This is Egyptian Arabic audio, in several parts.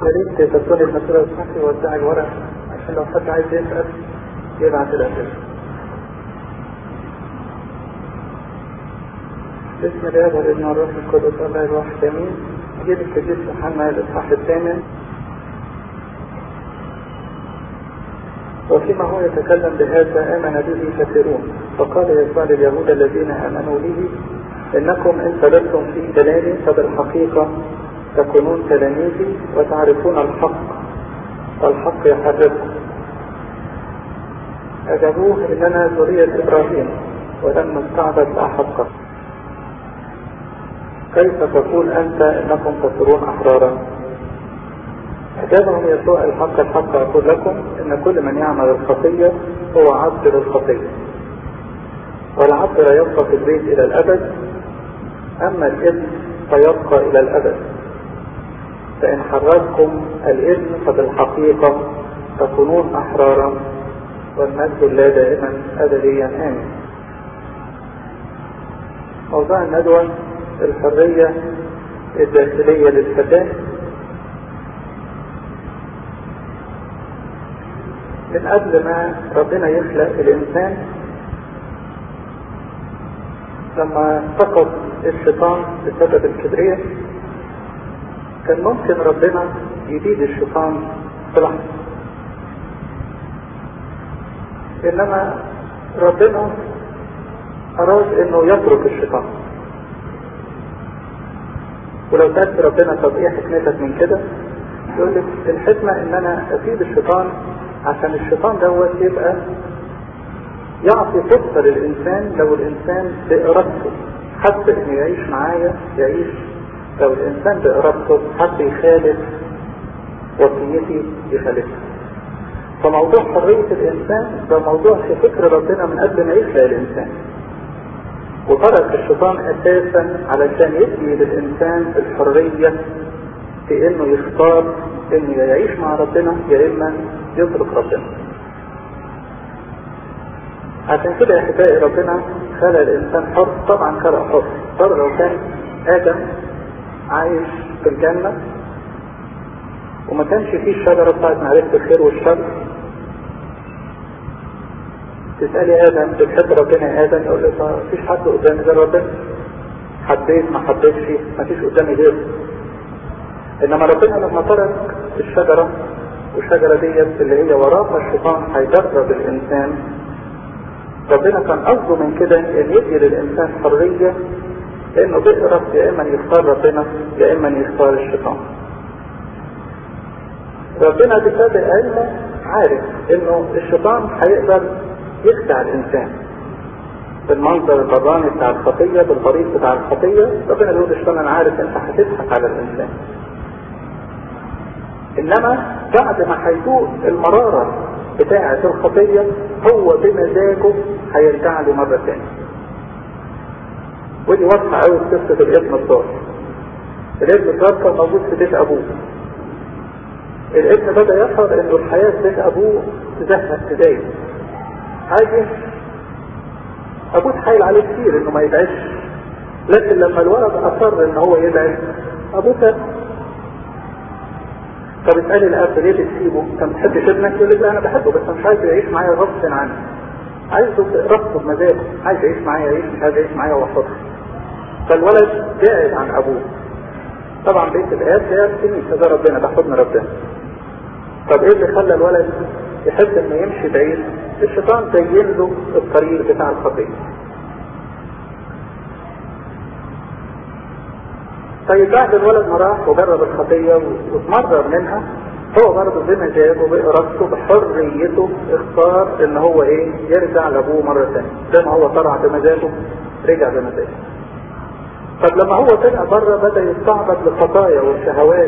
يا ريت تكوني المسؤولة الصحي ووزعي الورق عشان لو حد عايز يسأل يبعت الأسئلة. بسم الله والابن والروح القدس الله الواحد امين. جيب القديس يوحنا الاصحاح الثامن وفيما هو يتكلم بهذا آمن به كثيرون فقال يسوع لليهود الذين آمنوا به إنكم إن ثبتتم في كلامي فبالحقيقة تكونون تلاميذي وتعرفون الحق والحق يحرركم أجابوه إننا ذرية إبراهيم ولم نستعبد لأحد قط كيف تقول أنت إنكم تصيرون أحرارا أجابهم يسوع الحق الحق أقول لكم إن كل من يعمل الخطية هو عبد للخطية والعبد لا يبقى في البيت إلى الأبد أما الابن فيبقى إلى الأبد فإن حرركم الابن فبالحقيقة تكونون أحرارا والمجد الله دائما أبديا آمين موضوع الندوة الحرية الداخلية للفتاة من قبل ما ربنا يخلق الإنسان لما سقط الشيطان بسبب الكبرياء كان ممكن ربنا يبيد الشيطان في لحظة إنما ربنا أراد إنه يترك الشيطان ولو سألت ربنا طب إيه حكمتك من كده؟ يقول لك الحكمة إن أنا أسيب الشيطان عشان الشيطان دوت يبقى يعطي فرصة للإنسان لو الإنسان بإرادته حب إنه يعيش معايا يعيش لو الإنسان بإرادته حب يخالف وصيتي يخالفها فموضوع حرية الإنسان ده موضوع في فكر ربنا من قبل ما يخلق الإنسان وترك الشيطان أساسا علشان يدي للإنسان الحرية في إنه يختار إنه يعيش مع ربنا يا إما يترك ربنا عشان كده يا احبائي ربنا خلق الانسان حر طبعا خلق حر حر لو كان ادم عايش في الجنه وما كانش فيه الشجره بتاعت معرفه الخير والشر تسالي ادم بتحب ربنا يا ادم يقول لك ما فيش حد قدامي غير ربنا حبيت ما حبيتش ما فيش قدامي غيره انما ربنا لما ترك الشجره والشجره ديت اللي هي وراها الشيطان هيدرب الانسان ربنا كان قصده من كده ان يدي للانسان حريه انه بيقرب يا اما يختار ربنا يا اما يختار الشيطان. ربنا بسبب علمه عارف انه الشيطان هيقدر يخدع الانسان بالمنظر البراني بتاع الخطيه بالطريق بتاع الخطيه ربنا بيقول للشيطان انا عارف انت هتضحك على الانسان. انما بعد ما هيدوق المراره بتاعة الخطية هو بمزاجه هيرجع له مرة تانية. ودي واضحة قوي في قصة الابن الضال. الابن الضال كان موجود في بيت أبوه. الابن بدأ يشعر إنه الحياة في بيت أبوه تزهق تضايق. عايز أبوه اتحايل عليه كتير إنه ما يدعيش. لكن لما الولد أصر إن هو يدعي أبوه ساب طب اسألي الأب ليه بتسيبه؟ أنت ما بتحبش ابنك؟ يقول لك لا أنا بحبه بس مش عايز يعيش معايا غصب عني. عايزه بربطه بمزاجه، عايز يعيش معايا يعيش مش عايز يعيش معايا وسطه. فالولد بعد عن أبوه. طبعا بيت الآب هي الكنيسة ده ربنا ده حضن ربنا. طب إيه اللي خلى الولد يحب إنه يمشي بعيد؟ الشيطان زين له الطريق بتاع الخطية. طيب بعد الولد ما راح وجرب الخطية واتمرر منها هو برضه بمزاجه بإرادته بحريته اختار ان هو ايه يرجع لابوه مرة ثانية زي ما هو طلع بمزاجه رجع بمزاجه طب لما هو طلع بره بدأ يستعبد للخطايا والشهوات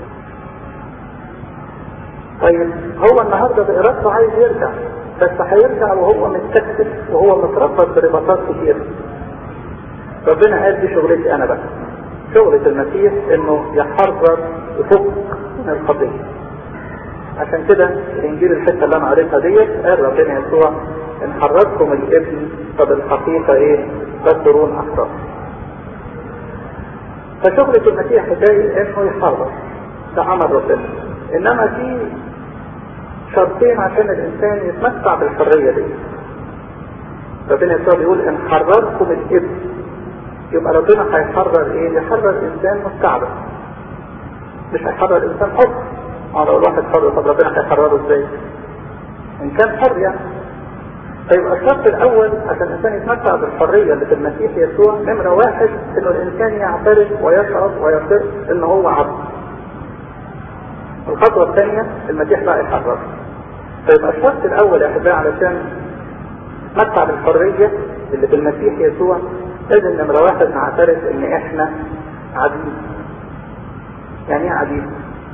طيب هو النهارده بإرادته عايز يرجع بس هيرجع وهو متكتف وهو متربط برباطات كتير ربنا قال دي شغلتي انا بقى شغلة المسيح انه يحرر يفك من الخطية عشان كده الانجيل الحته اللي انا قريتها ديت قال ربنا يسوع ان حررتكم الابن فبالحقيقه ايه تصيرون احرار فشغلة المسيح جاي انه يحرر ده عمل ربنا انما في شرطين عشان الانسان يتمتع بالحرية دي ربنا يسوع بيقول ان حرركم الابن يبقى ربنا هيحرر ايه يحرر انسان مستعبد مش هيحرر انسان حر ما لو الواحد حر طب ربنا هيحرره ازاي ان كان حر يعني فيبقى الشرط الاول عشان الانسان يتمتع بالحريه اللي في المسيح يسوع نمره واحد انه الانسان يعترف ويشعر ويقر ان هو عبد. الخطوه الثانيه المسيح بقى يحرره. فيبقى الشرط الاول يا احبائي علشان نتمتع بالحريه اللي في المسيح يسوع لازم نمره واحد نعترف ان احنا عبيد. يعني ايه عبيد؟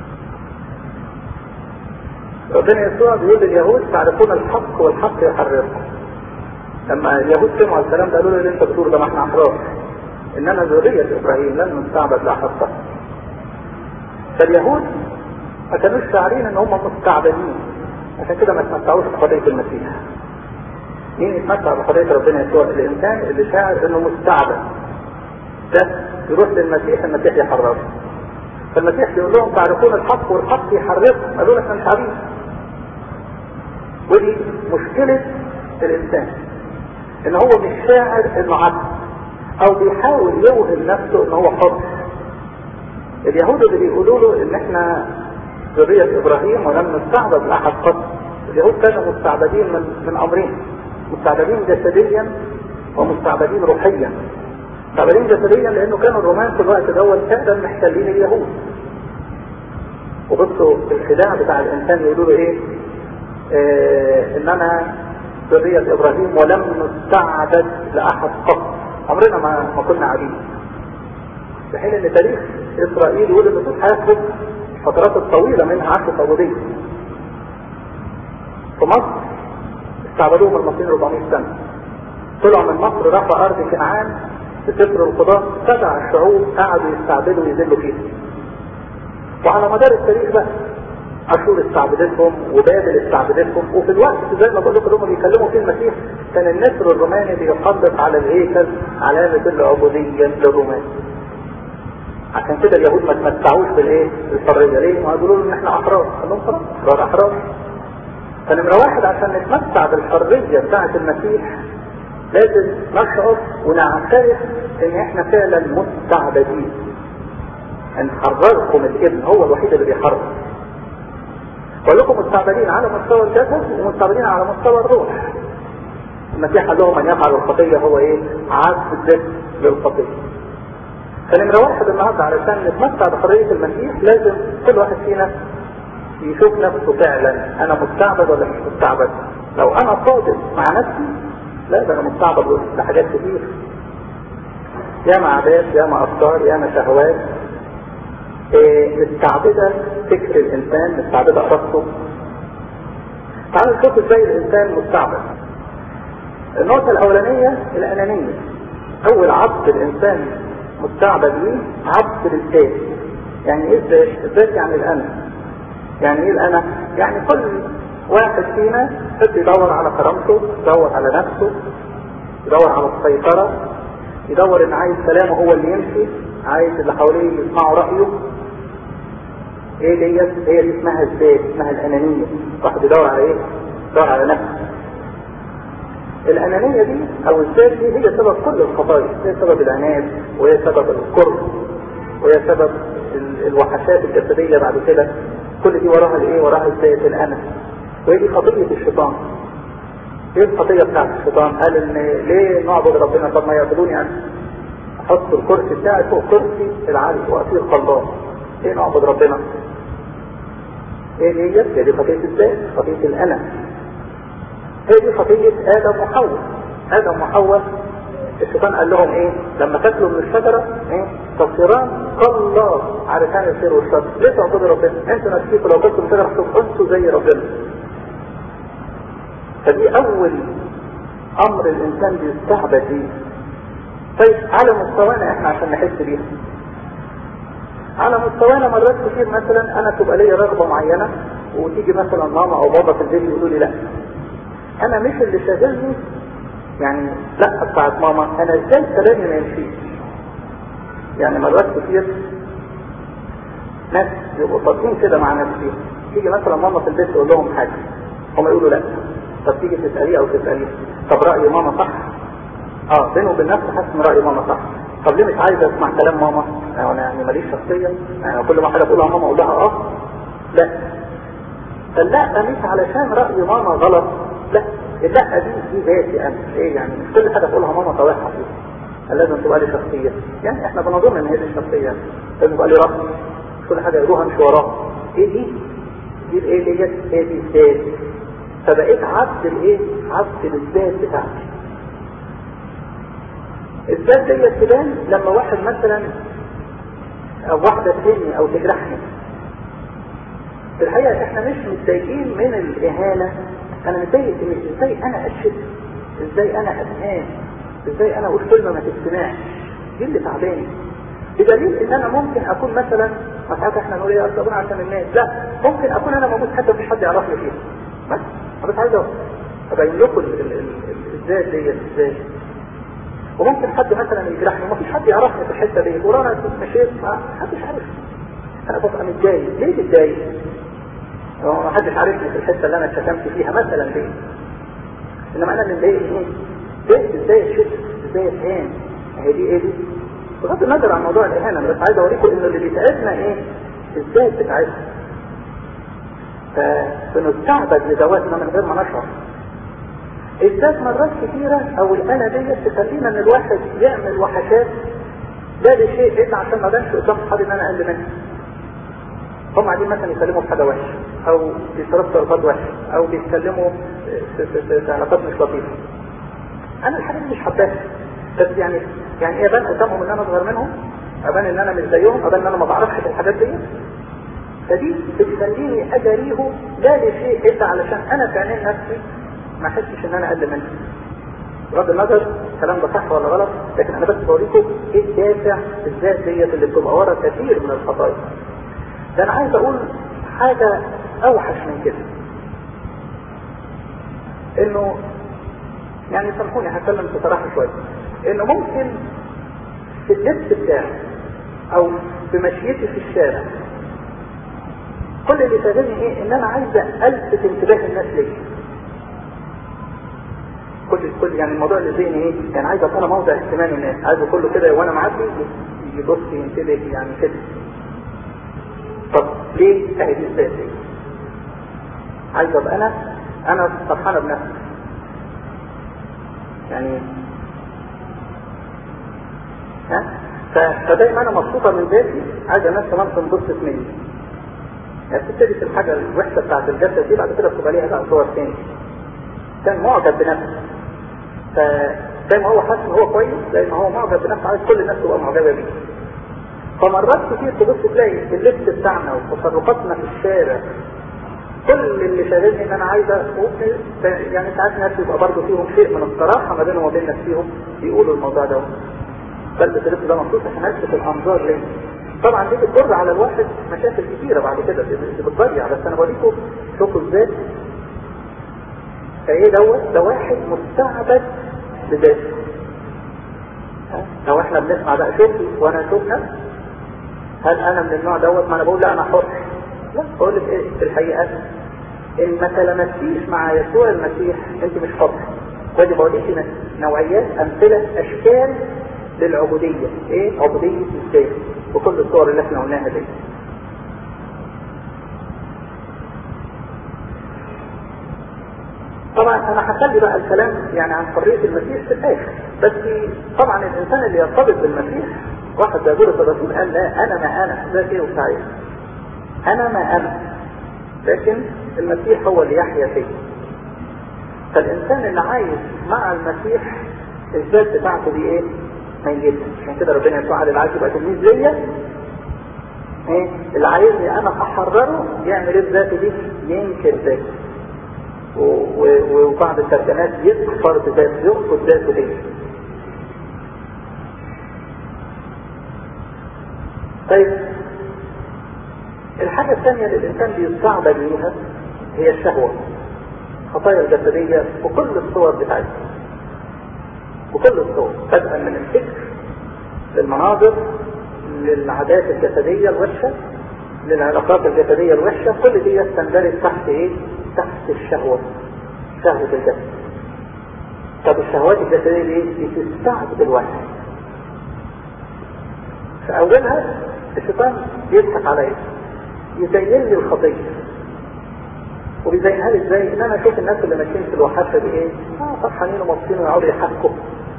ربنا يسوع بيقول لليهود تعرفون الحق والحق يحرركم لما اليهود سمعوا الكلام ده قالوا له اللي انت بتقول ده ما احنا احرار اننا ذرية ابراهيم لن نستعبد لا حقا فاليهود ما كانوش شاعرين ان هم مستعبدين عشان كده ما تمتعوش بحرية المسيح مين يتمتع بحرية ربنا يسوع الانسان اللي شاعر انه مستعبد ده يروح للمسيح المسيح يحرره فالمسيح بيقول لهم تعرفون الحق والحق يحرركم قالوا له احنا مش عارفين ودي مشكلة الانسان ان هو مش شاعر انه عبد او بيحاول يوهم نفسه ان هو حر اليهود اللي بيقولوا له ان احنا ذرية ابراهيم ولم نستعبد لاحد قط اليهود كانوا مستعبدين من من امرين مستعبدين جسديا ومستعبدين روحيا مستعبدين جسديا لانه كانوا الرومان في الوقت دوت فعلا محتلين اليهود وبصوا الخداع بتاع الانسان يقولوا له ايه آه اننا ذرية ابراهيم ولم نستعبد لاحد قط عمرنا ما, ما كنا عبيد في حين ان تاريخ اسرائيل يقول ان في حياتهم الفترات الطويلة منها عاشوا عبودية في مصر استعبدوهم المصريين 400 سنة طلعوا من مصر راحوا ارض كنعان في سفر القضاء سبع شعوب قعدوا يستعبدوا ويذلوا فيها وعلى مدار التاريخ بقى اشور استعبدتهم وبابل استعبدتهم وفي الوقت زي ما بقول لكم هم بيكلموا فيه المسيح كان النسر الروماني بيحدث على الهيكل علامة العبودية للرومان عشان كده اليهود ما تمتعوش بالايه؟ بالحرية ليه؟ ما يقولوا ان احنا احرار قال لهم خلاص احرار احرار فنمرة واحد عشان نتمتع بالحرية بتاعة المسيح لازم نشعر ونعترف ان احنا فعلا مستعبدين ان حرركم الابن هو الوحيد اللي بيحرر بقول لكم مستعبدين على مستوى الجسد ومستعبدين على مستوى الروح المسيح قال لهم من يفعل الخطية هو ايه عبد للخطية فنمرة واحد النهارده علشان نتمتع بحرية المسيح لازم كل واحد فينا يشوف نفسه فعلا انا مستعبد ولا مش مستعبد لو انا صادق مع نفسي لا ده انا مستعبد لحاجات كتير ياما عادات ياما افكار ياما شهوات إيه مستعبده فكر الانسان مستعبده ارادته تعالوا نشوف ازاي الانسان مستعبد النقطه الاولانيه الانانيه اول عبد الانسان مستعبد ليه عبد للذات يعني ايه الذات؟ الذات يعني الانا يعني ايه الانا؟ يعني كل واحد فينا يحب يدور على كرامته يدور على نفسه يدور على السيطرة يدور ان عايز كلامه هو اللي يمشي عايز اللي حواليه يسمعوا رأيه ايه ديت هي دي اسمها الذات اسمها الانانية واحد يدور على ايه يدور على نفسه الانانية دي او الذات دي هي سبب كل الخطايا هي سبب العناد وهي سبب الكره وهي سبب الوحشات الجسدية بعد كده كل دي وراها الايه وراها الذات الانا وهي دي خطية الشيطان ايه الخطية بتاعت الشيطان قال ان ليه نعبد ربنا طب ما يعبدوني انا احط الكرسي بتاعي فوق كرسي العالي واطير الله ايه نعبد ربنا ايه هي هي دي خطية الذات خطية الانا هي دي خطية ادم وحواء ادم وحواء الشيطان قال لهم ايه لما تاكلوا من الشجرة ايه تصيران كالله عارفان الخير والشر ليه تعبدوا ربنا انتوا نفسيكم لو كنتوا من الشجرة هتبقوا انتوا زي ربنا فدي اول امر الانسان بيستعبد بيه طيب على مستوانا احنا عشان نحس بيها على مستوانا مرات كتير مثلا انا تبقى ليا رغبه معينه وتيجي مثلا ماما او بابا في البيت يقولوا لي لا انا مش اللي شاغلني يعني لا بتاعت ماما انا ازاي كلامي ما يمشيش يعني مرات كتير ناس يبقوا صادقين كده مع نفسهم تيجي مثلا ماما في البيت تقول لهم حاجه هم يقولوا لا طب تيجي تساليه او تساليه طب راي ماما صح اه بينه وبين نفسه حاسس ان راي ماما صح طب ليه مش عايز اسمع كلام ماما انا يعني ماليش شخصيه يعني كل ما حاجه تقولها ماما اقول لها اه لا فاللا مش علشان راي ماما غلط لا اللا دي دي ذاتي انا ايه يعني مش كل حاجه تقولها ماما طويحه فيها لازم تبقى لي شخصيه يعني احنا بنظن ان هي دي الشخصيه لازم يبقى لي راي مش كل حاجه يقولوها امشي وراها ايه دي دي الايه ديت هي دي الذات فبقيت عبد الايه عبد للذات بتاعتي الذات ديت تبان لما واحد مثلا او واحده تهني او تجرحني في الحقيقه احنا مش متضايقين من الاهانه انا متضايق من ازاي انا اشد ازاي انا اتهان ازاي انا اقول كلمه ما تستمعش دي اللي تعباني بدليل ان انا ممكن اكون مثلا ساعات احنا نقول ايه اصل عشان الناس لا ممكن اكون انا موجود حتى مفيش حد يعرفني فيها بس انا بس عايز ابين لكم الذات ديت ازاي وممكن حد مثلا يجرحني ومفيش حد يعرفني في الحته دي ورانا مشيت ما حدش عارف انا ببقى متضايق ليه متضايق؟ ما حدش عارفني في الحته اللي انا اتشتمت فيها مثلا ليه؟ انما انا اللي مضايقني ايه؟ ازاي ازاي اشد ازاي اتهان هي دي ايه دي؟ بغض النظر عن موضوع الاهانه بس عايز اوريكم ان اللي بيتعبنا ايه؟ الذات بتاعتنا فبنستعبد لذواتنا من غير ما نشعر الذات مرات كثيرة او الانا ديت تخلينا ان الواحد يعمل وحشات لا لشيء الا عشان ما بانش قدام صحابي ان انا اقل منه هم قاعدين مثلا يتكلموا في حاجه وحشه او بيشربوا شربات وحشه او بيتكلموا في, في, في, في علاقات مش لطيفه انا الحاجات دي مش حباها بس يعني يعني ايه ابان قدامهم ان انا اصغر منهم ابان ان انا مش زيهم ابان ان انا ما بعرفش في الحاجات دي فدي بتخليني اجاريه لا لشيء الا علشان انا في عينين نفسي ما احسش ان انا اقل منه بغض النظر الكلام ده صح ولا غلط لكن انا بس بوريكم ايه الدافع الذات ديت اللي بتبقى ورا كثير من الخطايا ده انا عايز اقول حاجه اوحش من كده انه يعني سامحوني هتكلم بصراحه شويه انه ممكن في اللبس بتاعي او في مشيتي في الشارع كل اللي شاغلني ايه ان انا عايز الفت انتباه الناس ليا كل كل يعني الموضوع اللي ذهني ايه يعني عايز ابقى انا موضع اهتمام الناس عايزه كله كده وانا معدي يبص ينتبه يعني كده طب ليه اهي دي الذات دي عايز ابقى انا انا فرحانه بنفسي يعني ها فدايما انا مبسوطه من ذاتي عايزه الناس كمان تنبسط مني يعني بتبتدي في الحاجه الوحشه بتاعت الجسد دي بعد كده بتبقى ليها بقى صور تاني كان معجب بنفسه فزي ما هو حاسس ان هو كويس زي ما هو معجب بنفسه عايز كل الناس تبقى معجبه بيه فمرات كتير تبص تلاقي اللبس بتاعنا وتصرفاتنا في الشارع كل اللي شاغلني ان انا عايزه يعني ساعات ناس يبقى برضه فيهم شيء من الصراحه ما بينهم وبين نفسهم بيقولوا الموضوع ده بلبس اللبس ده مخصوص عشان الفت الانظار ليه طبعا دي بتضر على الواحد مشاكل كتيره بعد كده بتضيع بس انا بوريكم شوفوا ازاي فايه دوت ده واحد مستعبد لذاته لو احنا بنسمع بقى شوفي وانا اشوف نفسي هل انا من النوع دوت ما انا بقول لا انا حر لا بقول لك ايه في الحقيقه ان ما تلمستيش مع يسوع المسيح انت مش حر ودي بوريكي نوعيات امثله اشكال للعبوديه ايه عبوديه الذات بكل الصور اللي احنا قلناها دي طبعا انا هخلي بقى الكلام يعني عن حريه المسيح في الاخر بس طبعا الانسان اللي يرتبط بالمسيح واحد زي بولس الرسول قال لا انا ما انا ذاتي وسعيد انا ما انا لكن المسيح هو اللي يحيا فيه فالانسان اللي عايش مع المسيح الذات بتاعته دي ايه ميتة عشان كده ربنا يسوع على العايز يبقى تلميذ ليا ايه اللي عايزني انا احرره يعمل ايه بذاته دي ينكر ذاته وبعض الترجمات يكفر بذاته يرفض ذاته ليه طيب الحاجة الثانية اللي الإنسان بيستعبد ليها هي الشهوة خطايا الجسدية وكل الصور بتاعتها وكل الصور بدءا من الفكر للمناظر للعادات الجسدية الوحشة للعلاقات الجسدية الوحشة كل دي تندرج تحت ايه تحت الشهوة شهوة الجسد طب الشهوات الجسدية دي بتستعبد الواحد في اولها الشيطان بيضحك عليا يزين لي الخطية وبيزينها لي ازاي ان انا اشوف الناس اللي ماشيين في الوحاشة دي ايه اه فرحانين ومبسوطين ويقعدوا يحكوا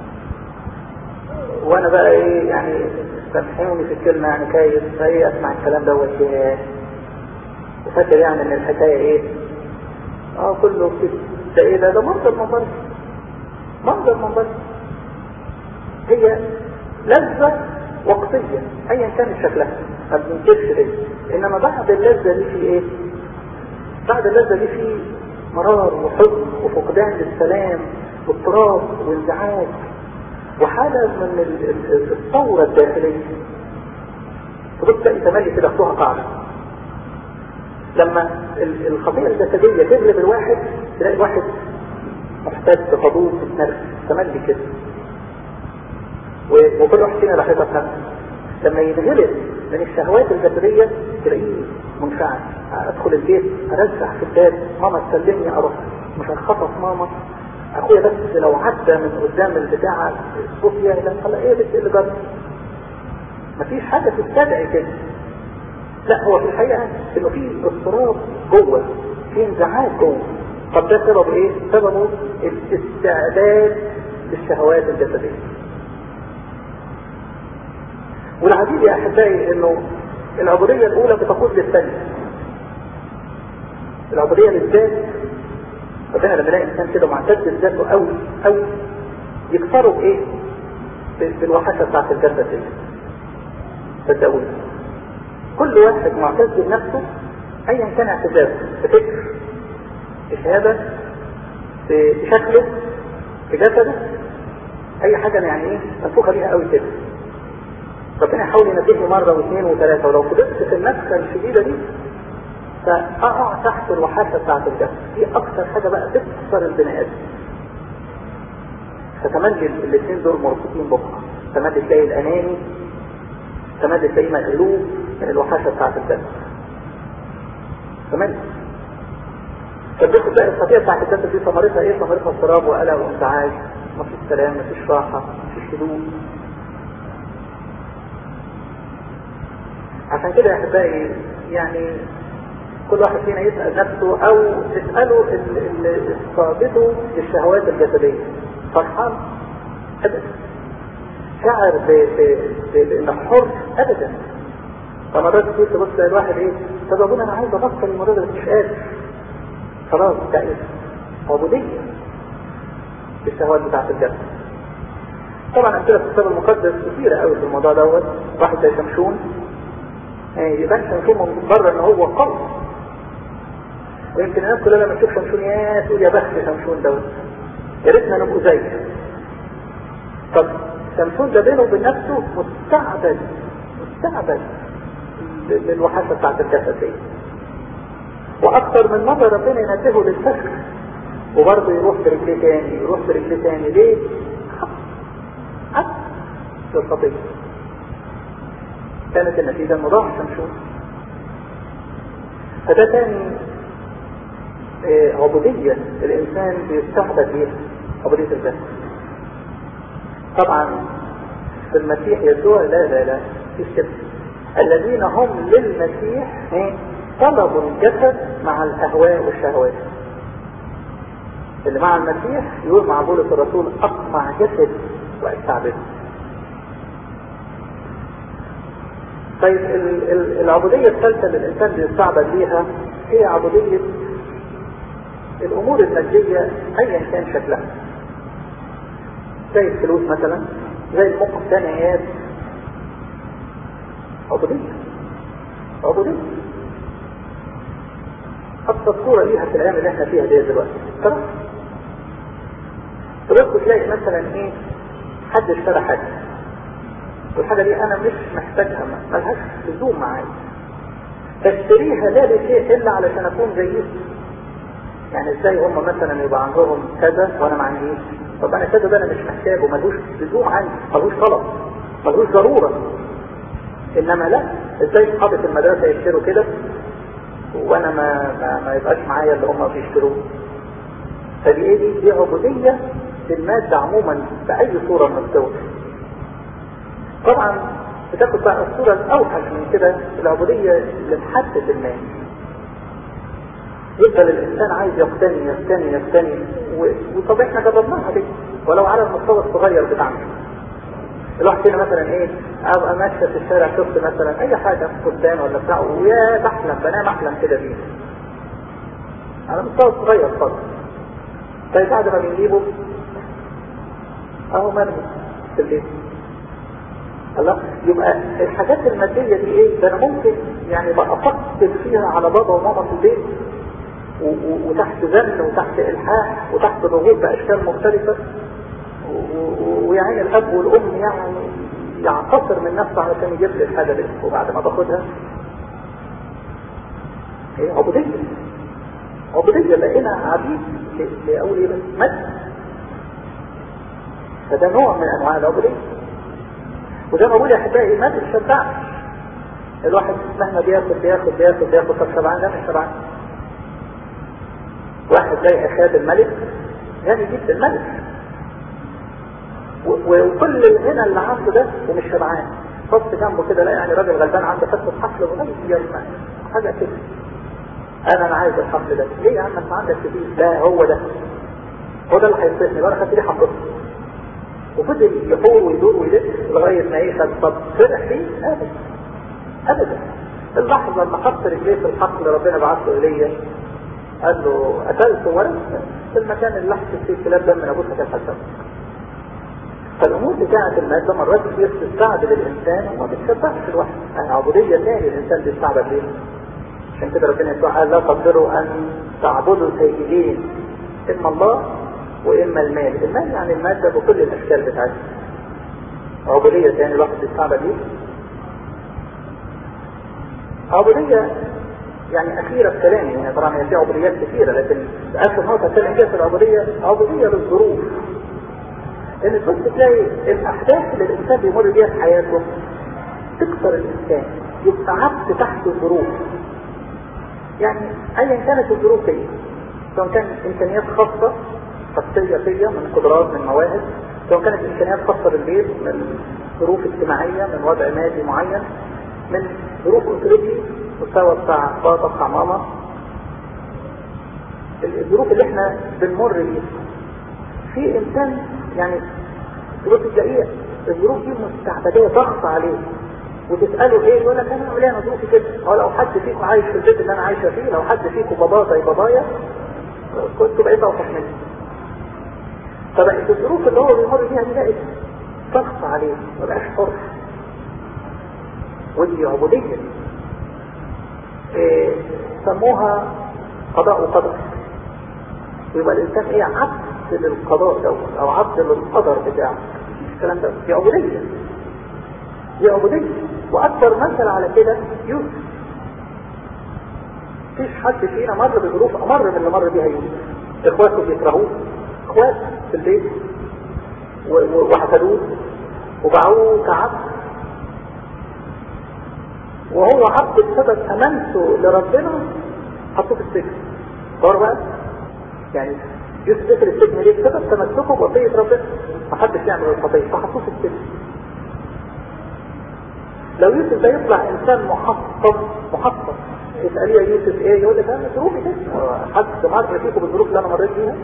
وانا بقى ايه يعني سامحوني في الكلمة يعني كايس فايه اسمع الكلام دوت ايه وفاكر يعني ان الحكاية ايه اه كله كده ده ايه ده ده منظر منظر منظر منظر هي لذة وقتية ايا كان شكلها ما بننكرش دي انما بعد اللذة دي في ايه بعد اللذة دي في مرار وحزن وفقدان للسلام واضطراب وانزعاج وحالة من الثورة الداخلية تبص تلاقي تملي كده اخوها قاعدة لما الخطيئة الجسدية تغلب الواحد تلاقي الواحد محتاج بفضول تتنرف تملي كده وكل واحد فينا راح يفهم لما ينغلب من الشهوات الجسدية تلاقيه منفعل ادخل البيت ارزع في الباب ماما تسلمني اروح مش هنخطف ماما اخويا بس لو عدى من قدام البتاع صوفيا لا قال ايه بس اللي جرب مفيش حاجة تستدعي كده لا هو في الحقيقة انه في اضطراب جوه في انزعاج جوه طب ده سببه ايه؟ سببه الاستعداد للشهوات الجسدية والعجيب يا احبائي انه العبودية الاولى بتقود للثانية العبودية للذات ربنا لما يلاقي انسان كده معتد بذاته قوي قوي يكسره بايه؟ بالوحشه بتاعت الجسد دي صدقوني كل واحد معتز بنفسه ايا كان اعتزازه بفكر بشهاده بشكله بجسده اي حاجه يعني ايه منفوخه بيها قوي كده ربنا يحاول ينبهني مره واثنين وثلاثه ولو فضلت في النفسه الشديده دي فاقع تحت الوحاشة بتاعت الجسد دي اكتر حاجة بقى تكسر البني ادم فتملي الاثنين دول مربوطين ببعض تملي تلاقي الاناني تملي تلاقيه مقلوب من الوحاشة بتاعت الجسد تملي فبتاخد بقى الخطيئة بتاعت الجسد دي ثمرتها ايه؟ ثمرتها اضطراب وقلق وانزعاج مفيش سلام مفيش راحة مفيش هدوء عشان كده يا احبائي يعني كل واحد فينا يسأل نفسه او تسأله اللي اصابته للشهوات الجسدية فرحان ابدا شعر بانه حر ابدا فمرات كتير تبص الواحد ايه طب ابونا انا عايز ابطل المرة ده مش قادر خلاص ده ايه عبودية الشهوات بتاعت الجسد طبعا امثله في الكتاب المقدس كثيره قوي في الموضوع دوت واحد زي شمشون يبان شمشون من بره ان هو قوي ويمكن الناس كلها لما تشوف شمشون يا تقول يا بخت شمشون دوت يا ريتنا نبقوا زيه طب شمشون ده بينه وبين نفسه مستعبد مستعبد للوحشه بتاعت الجسد دي واكثر من مره ربنا ينبهه للفخر وبرضه يروح برجليه تاني يروح برجليه تاني ليه؟ حق للخطيه كانت النتيجه انه ضاع شمشون فده تاني عبودية الإنسان بيستعبد بيها عبودية الجسد طبعا في المسيح يسوع لا لا لا في كده الذين هم للمسيح طلبوا الجسد مع الأهواء والشهوات اللي مع المسيح يقول مع بولس الرسول أقمع جسد وأستعبده طيب العبودية الثالثة اللي الإنسان بيستعبد ليها هي عبودية الامور المادية ايا كان شكلها زي الفلوس مثلا زي المقتنيات عبودية عبودية ابسط صورة ليها في الايام اللي احنا فيها دي دلوقتي ترى تبص تلاقي مثلا ايه حد اشترى حاجة والحاجة دي انا مش محتاجها ملهاش لزوم معايا اشتريها لا لشيء الا علشان اكون زيه يعني ازاي هم مثلا يبقى عندهم كذا وانا ما عنديش طب انا كذا ده انا مش محتاجه ملوش لزوم عندي ملوش طلب ملوش ضروره انما لا ازاي اصحابة المدرسة يشتروا كده وانا ما ما, ما يبقاش معايا اللي هم بيشتروه فدي ايه دي دي عبودية للمادة عموما بأي صورة من الصور طبعا بتاخد بقى الصورة الأوحش من كده العبودية لمحدة المال يفضل الإنسان عايز يقتني يقتني يقتني وطب احنا جربناها دي ولو على المستوى الصغير بتاعنا الواحد فينا مثلا ايه ابقى ماشيه في الشارع شفت مثلا اي حاجه فستان ولا بتاع ويا بحلم بنام احلم كده بيه على مستوى صغير خالص طيب بعد ما بنجيبه اهو مرمي في البيت الله يبقى الحاجات الماديه دي ايه ده انا ممكن يعني بقى افكر فيها على بابا وماما في البيت وتحت ذل وتحت الحاح وتحت ضغوط باشكال مختلفه ويعني الاب والام يعني يعتصر من نفسه علشان يجيب لي الحاجه دي وبعد ما باخدها هي عبوديه عبوديه بقينا عبيد لاول ايه مد فده نوع من انواع العبوديه وزي ما بقول يا احبائي ما بتشبعش الواحد مهما بياخد بياخد بياخد بياخد طب شبعان لا مش شبعان واحد زي اخاد الملك غني جدا الملك وكل الغنى اللي عنده ده ومش شبعان بص جنبه كده لا يعني راجل غلبان عنده حته حفل صغير حاجه كده انا انا عايز الحفل ده ليه يا عم انت عندك كتير لا هو ده هو ده اللي هيصيبني بقى خدت لي حمرته وفضل يحور ويدور ويلف لغايه ما ايه خد طب فرح فيه ابدا ابدا اللحظه اللي حط رجليه في الحقل ربنا بعثه الي قال له قتلت ولد في المكان اللي لحظه فيه كلاب دم من ابوك هتلحق فالامور بتاعت المادة مرات كتير تستعبد الانسان وما بتشبعش الواحد يعني عبودية ثاني الانسان بيستعبد ليه عشان كده ربنا يسوع قال لا تقدروا ان تعبدوا سيدين اما الله واما المال المال يعني المادة بكل الاشكال بتاعتها عبودية ثاني الواحد بيستعبد ليه عبودية يعني أخيرة في كلامي يعني طبعا هي في عبوديات كثيرة لكن آخر نقطة أتكلم فيها في العبودية عبودية للظروف ان تبص تلاقي الاحداث اللي الانسان بيمر بيها في حياته تكسر الانسان يبقى عبد تحت الظروف يعني ايا كانت الظروف دي سواء كانت امكانيات خاصه شخصيه فيا من قدرات من مواهب سواء كانت امكانيات خاصه بالبيت من ظروف اجتماعيه من وضع مادي معين من ظروف اسرتي مستوى بتاع بابا بتاع ماما الظروف اللي احنا بنمر بيها في انسان يعني تبص تلاقيه الظروف دي مستعبديه ضغط عليه وتساله ايه يقول لك انا اعمل ايه انا ظروفي كده هو لو حد فيكم عايش في البيت اللي انا عايشه فيه لو حد فيكم بابا زي بابايا كنت بقيت اوضح منه فبقت الظروف اللي هو بيمر بيها دي بقت ضغط عليه ما بقاش حر ودي عبوديه إيه سموها قضاء وقدر يبقى الانسان ايه عبد للقضاء دوت او عبد للقدر بتاعه الكلام ده دي عبودية دي عبودية واكبر مثل على كده يوسف مفيش حد فينا مر بظروف امر من اللي مر بيها يوسف اخواته بيكرهوه اخوات في البيت وحسدوه وباعوه كعبد وهو عبد بسبب امانته لربنا حطوه في السجن دور بقى يعني يوسف دخل السجن ليه بسبب تمسكه بوصية ربنا ما حدش يعمل الخطية فحطوه في السجن لو يوسف ده يطلع انسان محطم محطم تسأليه يا يوسف ايه يقول لك انا ظروفي كده حد مر فيكم بالظروف اللي انا مريت بيها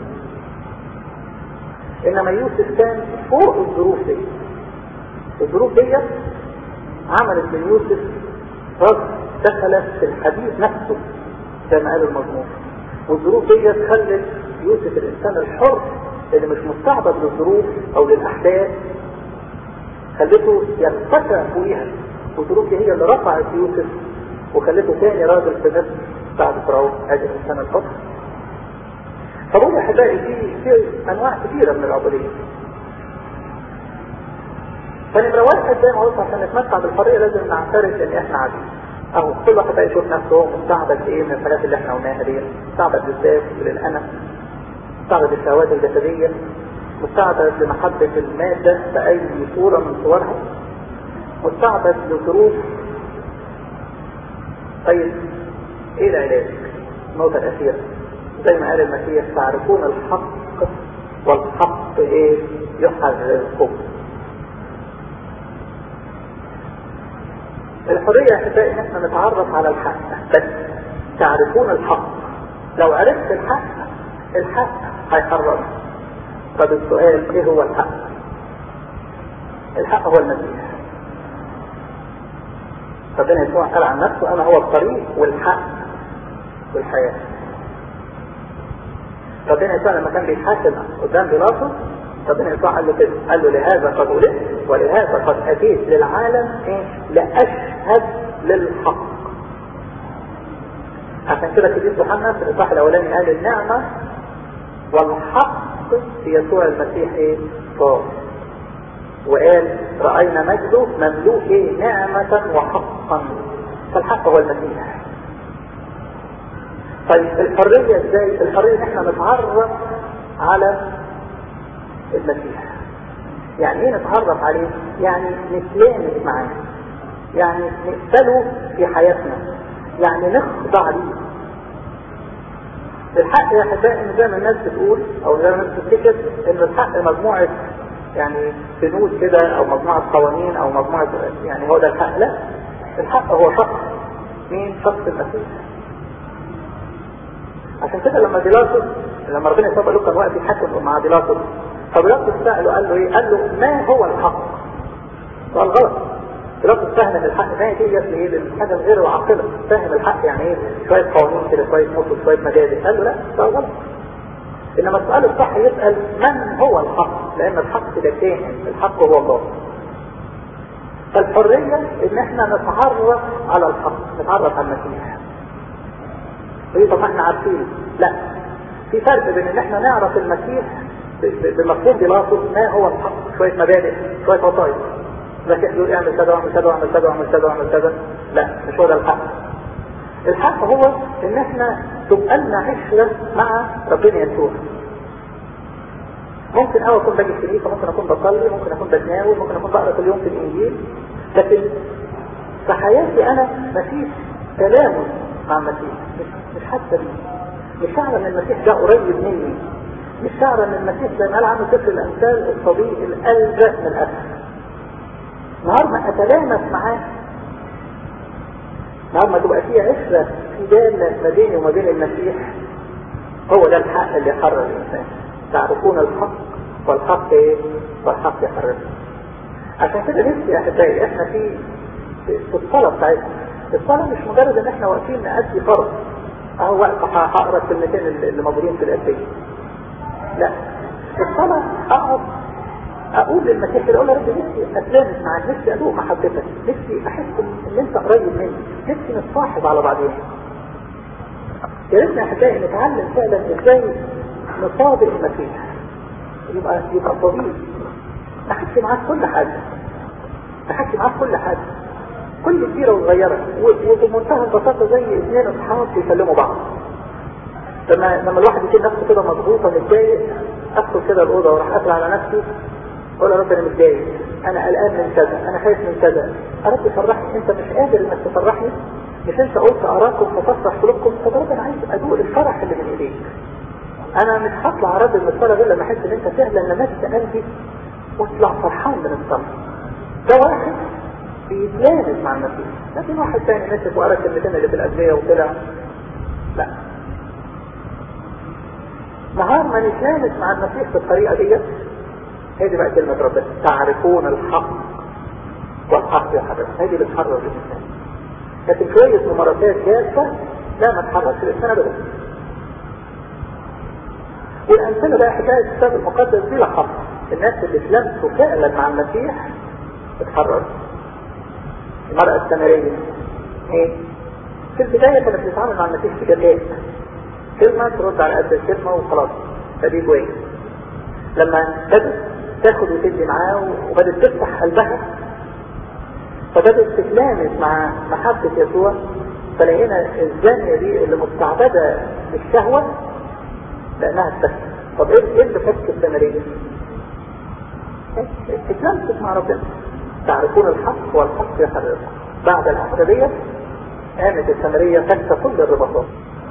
انما يوسف كان فوق الظروف دي الظروف دي عملت من يوسف رجل دخلت في الحديث نفسه زي ما قال المزمور والظروف دي خلت يوسف الانسان الحر اللي مش مستعبد للظروف او للاحداث خلته يرتفع فوقيها والظروف دي هي اللي رفعت يوسف وخلته تاني راجل في مصر بعد فرعون هذا الانسان الحر فبقول يا احبائي في في انواع كثيره من العبوديه فنمرة واحد زي ما قلت عشان نتمتع بالحرية لازم نعترف ان احنا عبيد اهو كل واحد بقى يشوف نفسه هو مستعبد ايه من الحاجات اللي احنا قلناها دي مستعبد للذات وللانا مستعبد للشهوات الجسدية مستعبد لمحبة المادة بأي صورة من صورها مستعبد لظروف طيب ايه العلاج النقطة الأخيرة زي ما قال المسيح تعرفون الحق والحق ايه يحرركم الحرية يا احبائي ان احنا نتعرف على الحق بس تعرفون الحق لو عرفت الحق الحق هيحررك طب السؤال ايه هو الحق الحق هو المسيح ربنا يسوع قال عن نفسه انا هو الطريق والحق والحياة ربنا يسوع لما كان بيتحاكم قدام بيلاطس ربنا يسوع قال له كده قال له لهذا قد ولدت ولهذا قد اتيت للعالم ايه لاشهد للحق عشان كده كتير يوحنا في الاصحاح الاولاني قال النعمه والحق في يسوع المسيح ايه صار وقال راينا مجده مملوء ايه نعمه وحقا فالحق هو المسيح طيب الحريه ازاي الحريه ان احنا نتعرف على المسيح يعني ايه نتعرف عليه يعني نتلامس معاه يعني نقبله في حياتنا يعني نخضع ليه الحق يا احبائي ان زي ما الناس بتقول او زي ما الناس بتفتكر ان الحق مجموعه يعني بنود كده او مجموعه قوانين او مجموعه يعني هو ده الحق لا الحق هو شخص مين شخص المسيح عشان كده لما بيلاطس لما ربنا يسوع له كان وقت يحكم مع بيلاطس فبيلاطس سأله قال له ايه قال له ما هو الحق سؤال غلط بيلاطس فهم الحق ما دي جت لايه للحاجه غير عاقله فاهم الحق يعني ايه شويه قوانين كده شويه نصوص شويه مبادئ قال له لا سؤال غلط انما السؤال الصح يسال من هو الحق لان الحق ده كائن الحق هو الله فالحريه ان احنا نتعرف على الحق نتعرف على المسيح ايه طب احنا عارفين لا في فرق بين ان احنا نعرف المسيح بمفهوم بيلاطس ما هو الحق شويه مبادئ شويه وصايا المسيح يقول اعمل كذا واعمل كذا واعمل كذا واعمل كذا واعمل كذا لا مش هو ده الحق الحق هو ان احنا تبقى لنا عشره مع ربنا يسوع ممكن اه اكون باجي الكنيسه ممكن اكون بصلي ممكن اكون بتناول ممكن اكون بقرا كل يوم في الانجيل لكن في حياتي انا مفيش تلامس مع المسيح مش مش حاسه بيه مش شعر ان المسيح ده قريب مني مش شعر ان المسيح زي ما قال عنه سفر الامثال الصديق الالجا من الاسد نهار ما اتلامس معاه نهار ما تبقى فيه عشره في داله ما بيني وما بين المسيح هو ده الحق اللي يحرر الانسان تعرفون الحق والحق ايه والحق يحرر عشان كده نفسي يا احبائي احنا في في الصلاه بتاعتنا الصلاه مش مجرد ان احنا واقفين نأدي فرض اهو وقت هقرا الكلمتين اللي موجودين في الاسئله لا الصلاه اقعد اقول للمسيح كده اقول له رب نفسي اتلامس معاك نفسي ادوق محبتك نفسي احس ان انت قريب مني نفسي نتصاحب على بعضنا يا ريتنا يا احبائي نتعلم فعلا ازاي نصادق المسيح يبقى يبقى طبيعي نحكي معاك كل حاجه نحكي معاك كل حاجه كل كبيره وصغيره وبمنتهى البساطه زي اثنين اصحاب بيكلموا بعض لما لما الواحد يكون نفسه كده مضغوطه متضايق ادخل كده الاوضه واروح قافل على نفسي اقول يا رب انا متضايق انا قلقان من كذا انا خايف من كذا يا رب فرحني انت مش قادر انك تفرحني مش انت قلت اراكم وتفرح قلوبكم طب رب انا عايز ادوق الفرح اللي من ايديك انا مش هطلع راضي من الصلاه غير لما احس ان انت فعلا لمست قلبي واطلع فرحان من الصلاه ده واحد بيتلامس مع المسيح لكن واحد تاني مسك وقرا الكلمتين اللي في الادويه وطلع لا نهار ما نتلامس مع المسيح بالطريقه ديت هي دي بقى كلمه ربنا تعرفون الحق والحق يحرر هي دي بتحرر الانسان لكن شويه ممارسات جافه لا ما تحركش الانسان ابدا والامثله بقى حكايه الكتاب المقدس دي لحظه الناس اللي اتلمسوا فعلا مع المسيح اتحرروا المرأة السامرية ايه في البداية كانت بتتعامل مع المسيح بجداء كلمة ترد على قد الكلمة وخلاص فدي كويس لما بدأت تاخد وتدي معاه وبدأت تفتح قلبها فبدأت تتلامس مع محبة يسوع فلقينا الزانية دي اللي مستعبدة بالشهوة لأنها استسلم طب ايه اللي فك السامرية؟ اتلمست مع ربنا تعرفون الحق والحق يحرركم بعد العقدية قامت السامرية فكت كل الرباطات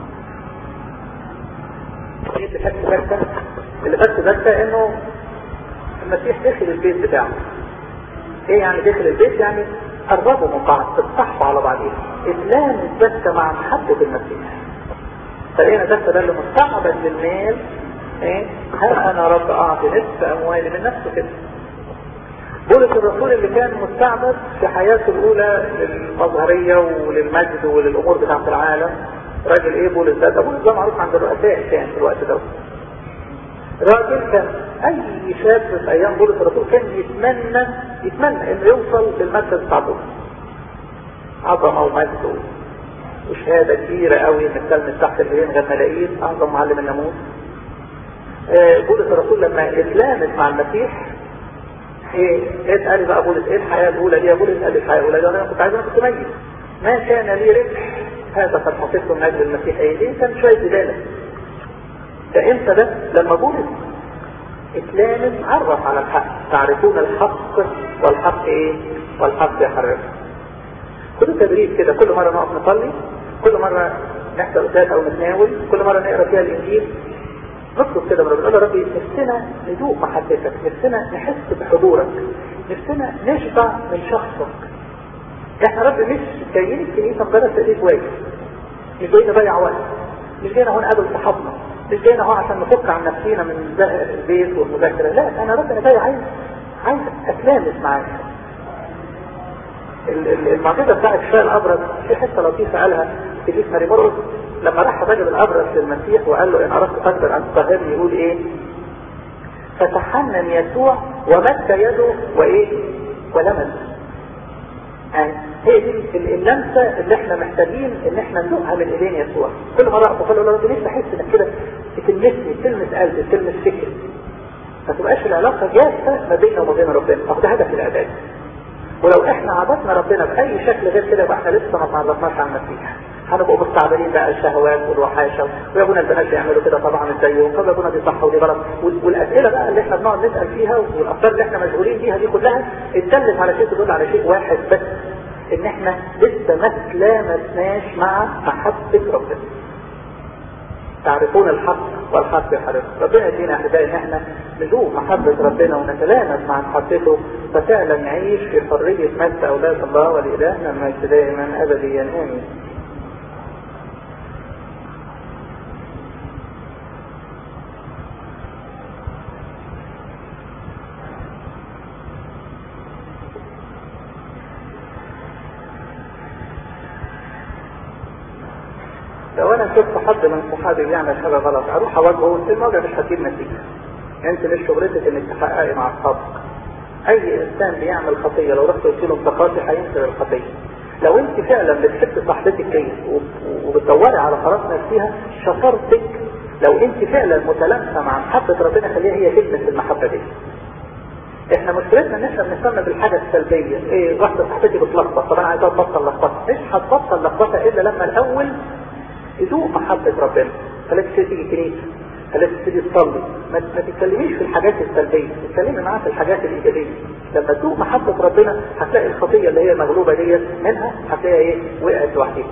ايه اللي فك فكة اللي فك فكة انه المسيح دخل البيت بتاعه ايه يعني دخل البيت يعني قربوا من بعض اتصحوا على بعضهم اسلام الزكة مع محبة المسيح فلقينا ده ده اللي مستعبد للمال ايه ها انا رب اعطي نصف اموالي من نفسه كده بولس الرسول اللي كان مستعبد في حياته الاولى للمظهرية وللمجد وللامور بتاعت العالم راجل ايه بولس ده ده بولس ده معروف عند الرؤساء كان في الوقت ده راجل كان اي شاب في ايام بولس الرسول كان يتمنى يتمنى انه يوصل للمركز بتاع بولس عظمه ومجد وشهادة كبيرة قوي من كلمة تحت الهين غير ملايين اعظم معلم الناموس آه بولس الرسول لما اتلامس مع المسيح ايه ايه قال لي بقى بولس ايه الحياة الاولى دي يا بولس قال لي الحياة الاولى دي انا كنت عايز انا كنت ميت ما كان لي ربح هذا قد حطيته من اجل المسيح ايه دي كان شوية زبالة ده امتى ده لما بولس اتلامس عرف على الحق تعرفون الحق والحق ايه والحق يحرر كل تدريب كده كل مرة نقف نصلي كل مرة نحضر قداس او نتناول كل مرة نقرا فيها الانجيل نطلب كده من ربنا نقول يا ربي نفسنا ندوق محبتك نفسنا نحس بحضورك نفسنا نشبع من شخصك احنا رب مش جايين الكنيسة مجرد تأديب واجب مش جايين نضيع وقت مش جايين اهو نقابل صحابنا مش جايين اهو عشان نفك عن نفسينا من البيت والمذاكرة لا انا رب انا جاي عايز عايز اتلامس معاك المعجزة بتاعت شفاء الابرز في حته لطيفة قالها في ماري مرقس لما راح الراجل الابرز للمسيح وقال له ان اردت تقدر ان تطهرني يقول ايه فتحنن يسوع ومد يده وايه ولمس يعني هي دي اللمسه اللي احنا محتاجين ان احنا ندوقها من ايدين يسوع كل مره اقف له رب ليه بحس انك كده بتلمسني تلمس قلبي تلمس فكري ما تبقاش العلاقه جافه ما بيننا وما بين ربنا طب ده هدف العباده ولو احنا عبدنا ربنا باي شكل غير كده يبقى احنا لسه ما تعرفناش على المسيح هنبقوا مستعبدين بقى الشهوات والوحاشه ويا ابونا البنات بيعملوا كده طبعا ازاي طب يا ابونا دي صح ودي غلط والاسئله بقى اللي احنا بنقعد نسال فيها والافكار اللي احنا مشغولين بيها دي كلها اتدلت على شيء تدل على شيء واحد بس ان احنا لسه ما تلامسناش مع محبه ربنا تعرفون الحق والحق يحرق ربنا يدينا احبائي ان احنا نذوق محبة ربنا ونتلامس مع محبته ففعلا نعيش في حرية مجد اولاد الله ولإلهنا المجد دائما ابديا امين لو انا شفت حد من صحابي بيعمل حاجه غلط اروح اواجهه الموضوع مش هتجيب نتيجه انت مش شغلتك انك تحققي مع اصحابك اي انسان بيعمل خطيه لو رحت قلت له انت خاطي هينكر الخطيه لو انت فعلا بتحب صاحبتك دي وبتدوري على خلاص نفسها شطارتك لو انت فعلا متلامسه مع محبه ربنا خليها هي تلمس المحبه دي احنا مشكلتنا ان احنا بنهتم بالحاجه السلبيه ايه واحده صاحبتي بتلخبط طب انا عايزها تبطل لخبطه مش هتبطل لخبطه الا لما الاول تذوق محبة ربنا خليك تيجي كنيسة خليك تيجي تصلي ما تتكلميش في الحاجات السلبية تتكلمي معاه في الحاجات الإيجابية لما تذوق محبة ربنا هتلاقي الخطية اللي هي مغلوبة ديت منها هتلاقيها ايه وقعت لوحدها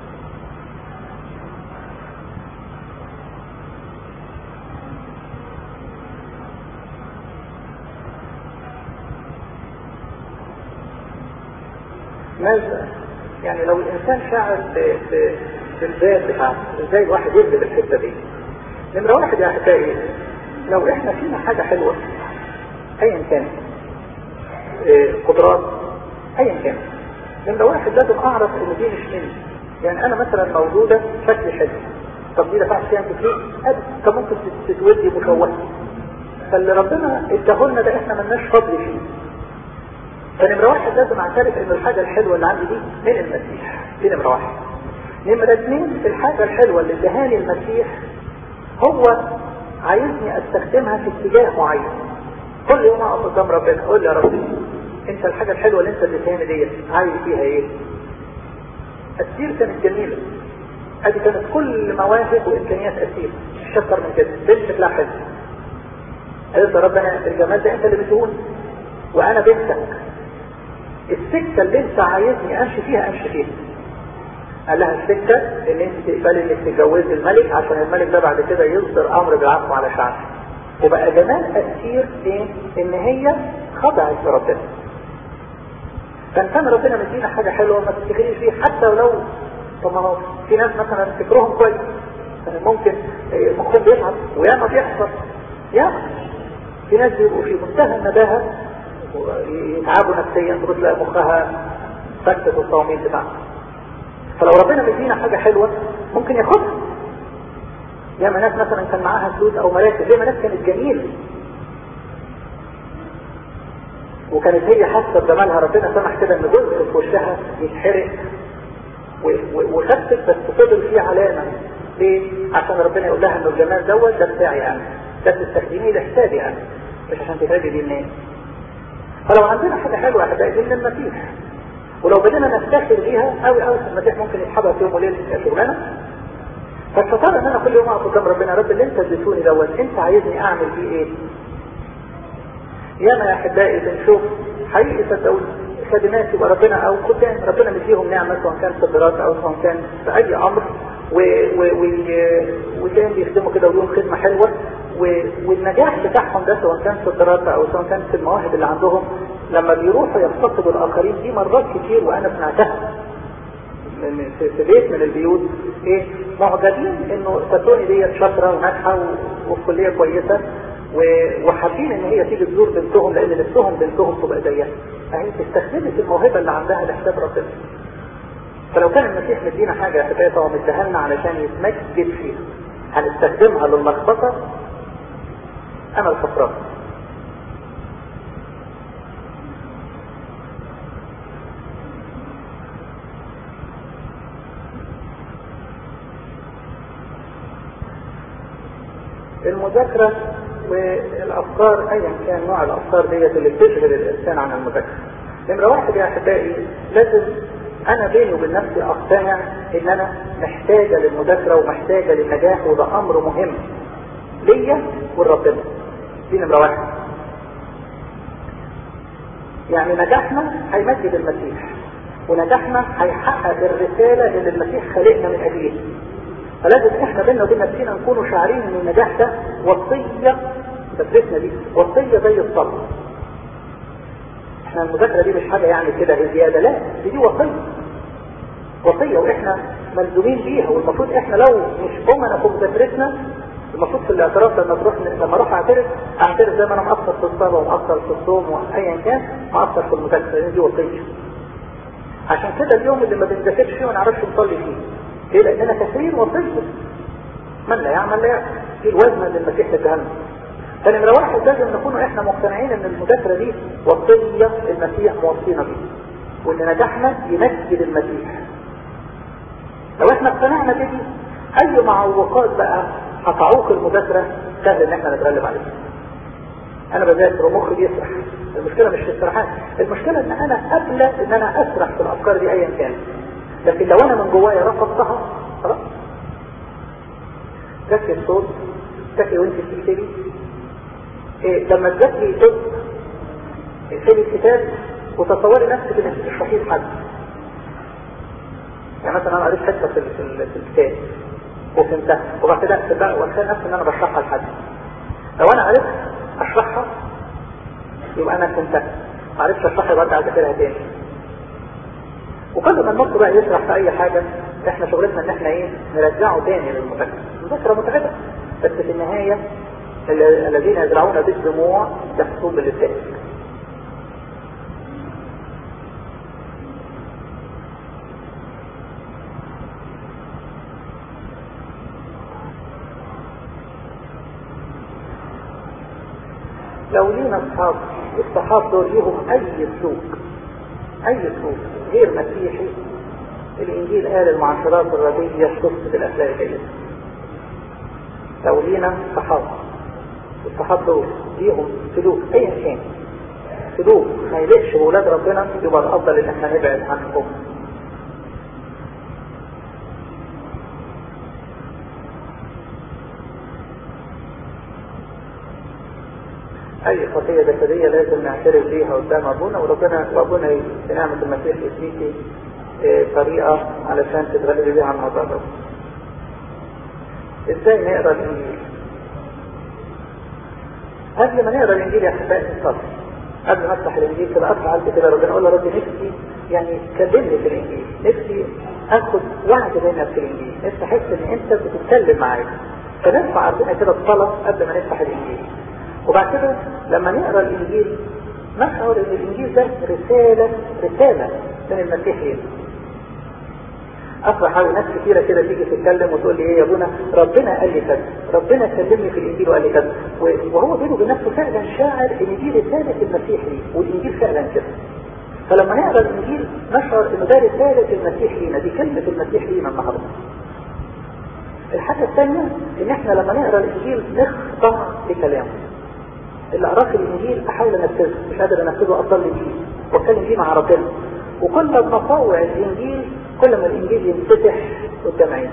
ماذا يعني لو الإنسان شعر بالذات بتاعته ازاي الواحد يبدأ الحتة دي نمرة واحد يا احبائي لو احنا فينا حاجة حلوة ايا كانت إيه قدرات ايا كانت نمرة واحد لازم اعرف ان دي مش مني يعني انا مثلا موجودة شكلي حلو طب دي دفعت فيها انت ليه؟ طب ممكن تتودي مشوه فاللي ربنا اداهولنا ده احنا ملناش فضل فيه فنمرة واحد لازم اعترف ان الحاجة الحلوة اللي عندي دي من المسيح دي نمرة واحد نمرة اثنين الحاجة الحلوة اللي ادهاني المسيح هو عايزني استخدمها في اتجاه معين كل يوم اقف قدام ربنا اقول يا ربي انت الحاجة الحلوة اللي انت اديتهاني ديت عايز فيها ايه؟ السير كانت جميلة ادي كانت كل مواهب وامكانيات اسير مش اكتر من كده بنت شكلها حلو قلت يا رب انا الجمال ده انت اللي بتقول وانا بنتك السكة اللي انت عايزني امشي فيها امشي فيها قال لها السكة ان انت تقبلي انك تتجوزي الملك عشان الملك ده بعد كده يصدر امر بالعفو على شعبه وبقى جمال تأثير ايه ان هي خضعت لربنا كان كان ربنا مدينا حاجة حلوة ما تفتكريش فيه حتى ولو طب ما هو في ناس مثلا فكرهم كويس ممكن مخهم بيتعب وياما بيحصل ياما في ناس بيبقوا في منتهى النباهة يتعبوا نفسيا تبص تلاقي مخها فكت الصواميل بتاعها فلو ربنا مدينا حاجة حلوة ممكن ياخدها ياما ناس مثلا كان معاها فلوس او مراكز ياما ناس كانت جميلة وكانت هي حاسة بجمالها ربنا سمح كده ان جزء في وشها يتحرق وخفت بس فضل فيه علامة ليه؟ عشان ربنا يقول لها ان الجمال دوت ده بتاعي انا ده تستخدميه لحسابي انا مش عشان تتعبي بيه الناس فلو عندنا حاجة حلوة احبائي دي من المسيح ولو بدينا نفتخر بيها قوي قوي المسيح ممكن يسحبها في يوم وليله شغلانه فالشطارة ان انا كل يوم اقف قدام ربنا رب اللي انت اديتوني دوت انت عايزني اعمل فيه ايه ياما يا احبائي بنشوف حقيقي صدقوني خادمات يبقى ربنا او خدام ربنا مديهم نعمه سواء كان في الدراسه او سواء كان في اي امر وكان بيخدموا كده ولهم خدمه حلوه والنجاح بتاعهم ده سواء كان في الدراسه او سواء كان في المواهب اللي عندهم لما بيروحوا يفتقدوا الاخرين دي مرات كتير وانا سمعتها في بيت من البيوت ايه معجبين انه تاتوني ديت شاطره وناجحه وفي كليه كويسه وحابين ان هي تيجي تزور بنتهم لان نفسهم بنتهم تبقى زيها اهي استخدمت الموهبه اللي عندها لحساب ربنا فلو كان المسيح مدينا حاجه حكايه هو مديها لنا علشان يتمجد فيها هنستخدمها للخبطه انا الخسران المذاكرة والأفكار أيا كان نوع الأفكار ديت اللي بتشغل الإنسان عن المذاكرة. نمرة واحد يا أحبائي لازم أنا بيني وبين نفسي أقتنع إن أنا محتاجة للمذاكرة ومحتاجة للنجاح وده أمر مهم ليا ولربنا. دي نمرة واحد. يعني نجاحنا هيمجد المسيح ونجاحنا هيحقق الرسالة اللي المسيح خلقنا من أجلها. فلازم احنا بينا وبين نفسنا نكونوا شاعرين ان النجاح ده وصية تدرسنا دي وصية زي الصلاة احنا المذاكرة دي مش حاجة يعني كده زيادة لا دي, دي وصية وصية واحنا ملزومين بيها والمفروض احنا لو مش امنا في مذاكرتنا المفروض في الاعتراف لما تروح لما اروح اعترف اعترف زي ما انا مقصر في الصلاة ومقصر في الصوم وايا كان مقصر في المذاكرة لان دي وصية عشان كده اليوم اللي ما بنذاكرش فيه ما نعرفش نصلي فيه ليه لاننا كثير وصية من لا يعمل لا يعمل دي الوزنة اللي المسيح اداها فنمرة واحد لازم نكون احنا مقتنعين ان المذاكرة دي وصية المسيح موصينا بيها وان نجاحنا يمجد المسيح لو احنا اقتنعنا بدي اي معوقات بقى هتعوق المذاكرة سهل ان احنا نتغلب عليها انا بذاكر ومخي بيسرح المشكلة مش في السرحان المشكلة ان انا قبل ان انا اسرح في الافكار دي ايا كان لكن لو انا من جوايا رفضتها خلاص ذاكري الصوت ذاكري وانت بتكتبي إيه لما تذاكري جزء اقفلي الكتاب وتصوري نفسك انك بتشرحيه لحد يعني مثلا انا قريت حته في, في, في الكتاب وفهمتها وبعد كده اكتب بقى واتخيل نفسي ان انا بشرحها لحد لو انا عرفت اشرحها يبقى انا فهمتها ما عرفتش اشرحها يبقى ارجع اذاكرها تاني وكل ما النص بقى يشرح في اي حاجة احنا شغلتنا ان احنا ايه نرجعه تاني للمذاكرة المذاكرة متعبة بس في النهاية الذين يزرعون بالدموع يحصون باللسان لو لينا اصحاب الصحاب دول ليهم اي سلوك اي سلوك غير مسيحي الانجيل قال المعاشرات الرديئة تفسد الاخلاق الجيدة لو لينا صحابة الصحابة دول ليهم سلوك ايا كان سلوك ما يليقش بولاد ربنا يبقى الافضل ان احنا نبعد عنهم اي خطيه جسديه لازم نعترف بيها قدام ابونا وربنا وابونا بنعمه المسيح يديكي إيه طريقة علشان تتغلبي بيها على الموضوع ده ازاي نقرا الانجيل قبل ما نقرا الانجيل يا احبائي نصلي قبل ما افتح الانجيل كده اطلع قلبي كده ربنا اقول له ربي نفسي يعني كلمني في الانجيل نفسي اخد وعد منك في الانجيل نفسي احس ان انت بتتكلم معايا فنرفع ربنا كده الصلاه قبل ما نفتح الانجيل وبعد كده لما نقرا الانجيل نشعر ان الانجيل ده رساله رساله من المسيح لينا افرح على ناس كثيره كده تيجي تتكلم وتقول لي ايه يا ابونا ربنا قال لي كذا ربنا كلمني في الانجيل وقال لي كذا وهو بينه وبين نفسه فعلا شاعر ان دي رساله المسيح لي والانجيل فعلا كده فلما نقرا الانجيل نشعر انه ده رساله المسيح لينا دي كلمه المسيح لينا النهارده الحاجه الثانيه ان احنا لما نقرا الانجيل نخضع لكلامه اللي اقراه في الانجيل احاول انفذه مش قادر انفذه اصلي بيه واتكلم بيه مع ربنا وكل ما اطوع الانجيل كل ما الانجيل ينفتح قدام عيني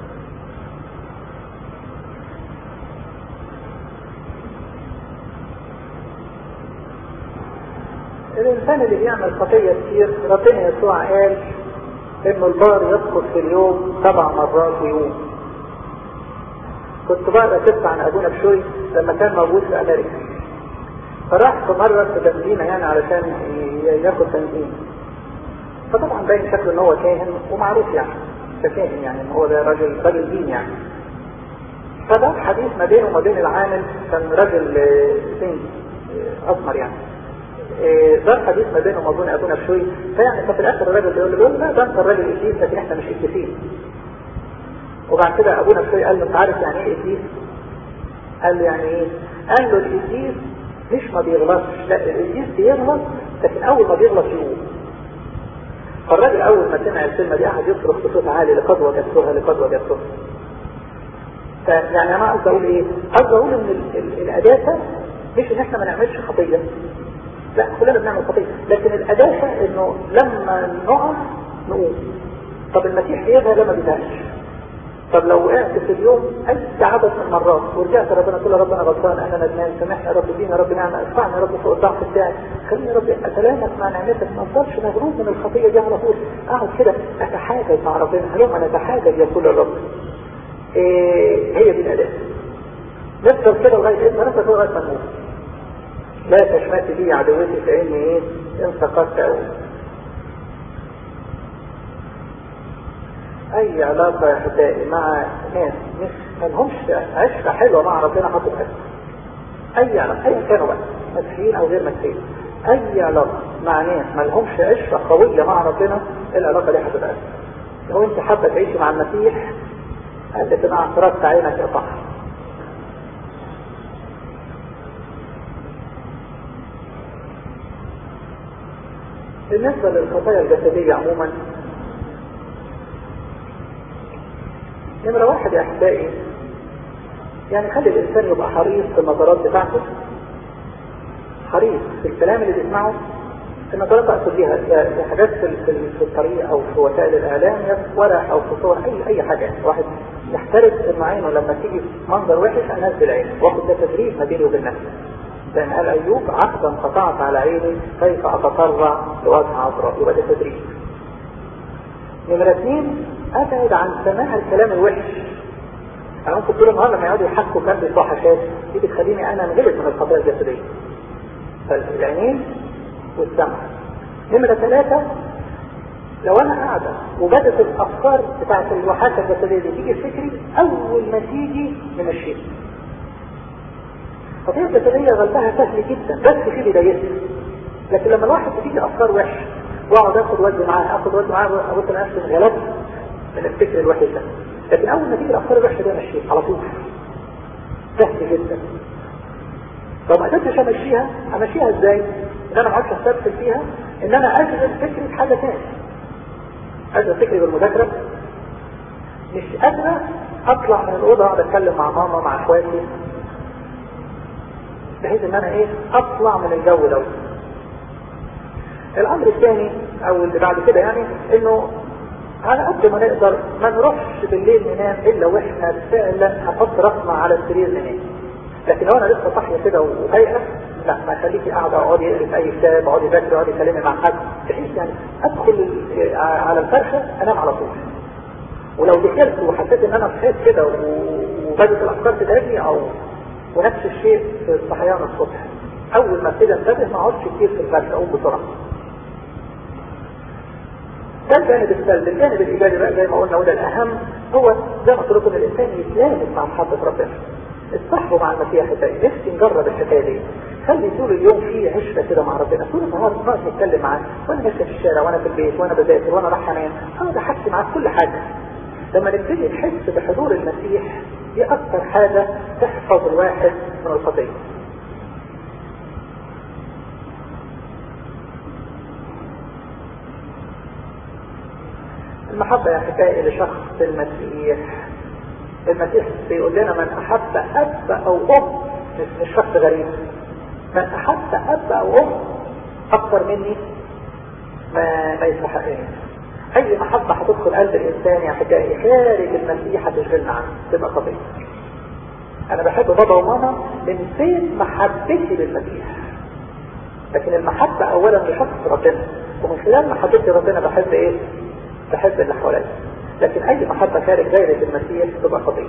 الانسان اللي بيعمل خطيه كتير ربنا يسوع قال انه البار يسقط في اليوم سبع مرات ويوم كنت بقرا قصه عن ابونا بشوي لما كان موجود في امريكا فراح في مره في بنزينه يعني علشان ياخد بنزين فطبعا باين شكله ان هو كاهن ومعروف يعني ككاهن يعني ان هو ده راجل راجل دين يعني فده حديث ما بينه وما بين العامل كان راجل سنجي اسمر يعني ده حديث ما بينه وما بين ابونا بشوي فيعني ففي الاخر الراجل بيقول له لا ده انت الراجل ابليس لكن احنا مش ابليسين وبعد كده ابونا بشوي قال له انت عارف يعني ايه ابليس؟ قال له يعني ايه؟ قال له الابليس مش ما بيغلطش لا الابليس بيغلط لكن اول ما بيغلط يقوم فالراجل اول ما سمع الكلمه دي قعد يصرخ بصوت عالي لقد وجدتها لقد وجدتها فيعني انا قصدي اقول ايه؟ قصدي اقول ان ال ال الاداه مش ان احنا ما نعملش خطيه لا كلنا بنعمل خطيه لكن الاداه انه لما نقع نقوم طب المسيح بيذهب لما بيذهبش طب لو وقعت في اليوم اي عدد من المرات ورجعت ربنا تقول ربنا غلطان انا ندمان سامحني يا رب دينا رب نعمه ارفعني يا رب فوق الضعف بتاعي خليني يا رب اسلامك مع نعمتك ما افضلش مغروب من الخطيه دي على طول اقعد كده اتحاجج مع ربنا هلوم انا اتحاجج يقول الرب إيه هي دي الاداء نفضل كده لغايه امتى نفضل لغايه ما نموت لا تشمت بي عدوتي فاني ايه ان سقطت او اي علاقة يا حبائي مع ناس مش ملهمش عشرة حلوة مع ربنا حاطط اي علاقة اي كانوا بقى مسيحيين او غير مسيحيين اي علاقة مع ناس ملهمش عشرة قوية مع ربنا العلاقة دي هتبقى لو انت حابة تعيشي مع المسيح قد مع اعتراض عينك يا صح بالنسبة للخطايا الجسدية عموما نمرة واحد يا أحبائي يعني خلي الإنسان يبقى حريص في النظرات بتاعته حريص في الكلام اللي بيسمعه النظرات أقصد بيها يا حاجات في, في الطريق أو في وسائل الإعلام يا في ورق أو في صور أي أي حاجة واحد يحترز إن عينه لما تيجي منظر وحش أنزل عينه واخد ده تدريب ما بيني وبين نفسي لأن قال أيوب عقدا قطعت على عيني كيف أتطرع لوجه عذراء يبقى ده تدريب نمرة اثنين ابعد عن سماع الكلام الوحش انا ممكن طول النهار لما يقعدوا يحكوا كلام بالفحشات دي بتخليني انا انغلق من الخطايا الجسديه فالعينين والسمع نمرة ثلاثة لو انا قاعدة وبدت الافكار بتاعت الوحاشة الجسدية دي تيجي فكري اول ما تيجي من الشيء الخطية الجسدية غلبها سهل جدا بس في بدايتها لكن لما الواحد بتيجي افكار وحشة واقعد اخد وجه معاه اخد وجه معاه ابص نفسي غلبت من الفكر الوحش ده لكن اول ما تيجي الافكار الوحشه دي امشيها على طول سهل جدا لو ما قدرتش امشيها امشيها ازاي؟ ان انا ما اقعدش استرسل فيها ان انا اشغل فكري بحاجه ثانيه اشغل فكري بالمذاكره مش قادره اطلع من الاوضه اقعد اتكلم مع ماما مع اخواتي بحيث ان انا ايه اطلع من الجو دوت الامر الثاني او اللي بعد كده يعني انه على قد ما نقدر ما نروحش بالليل ننام الا واحنا فعلا هنحط راسنا على السرير ننام لكن لو انا لسه صاحيه كده وفايقه لا ما خليكي قاعده اقعدي اقري في اي كتاب اقعدي ذاكري اقعدي كلمي مع حد بحيث يعني ادخل ادخل على الفرشة انام على طول ولو دخلت وحسيت ان انا صحيت كده وبدت الافكار تتعبني او ونفس الشيء في الصحيان الصبح اول ما ابتدي انتبه ما اقعدش كتير في الفرشة اقوم بسرعة ده الجانب السلبي الجانب الايجابي بقى زي ما قلنا وده الاهم هو زي ما قلت لكم الانسان يتلامس مع محبة ربنا اتصاحبوا مع المسيح الثاني نفسي نجرب الحكايه دي خلي طول اليوم في عشره كده مع ربنا طول النهار نقعد نتكلم معاه وانا ماشي في الشارع وانا في البيت وانا بذاكر وانا رايح انام اقعد احكي معاه كل حاجه لما نبتدي نحس بحضور المسيح دي اكثر حاجه تحفظ الواحد من الخطيه المحبة يا حكاية لشخص المسيح المسيح بيقول لنا من أحب أب أو أم مش مش شخص غريب من أحب أب أو أم أكثر مني ما ما يستحقني أي محبة هتدخل قلب الإنسان يا حكاية خارج المسيح هتشغلنا عنه تبقى قضية أنا بحب بابا وماما من فين محبتي للمسيح لكن المحبة أولا لشخص ربنا ومن خلال محبتي ربنا بحب إيه؟ بحب اللي حواليا لكن اي محبة خارج دائرة المسيح تبقى خطيئة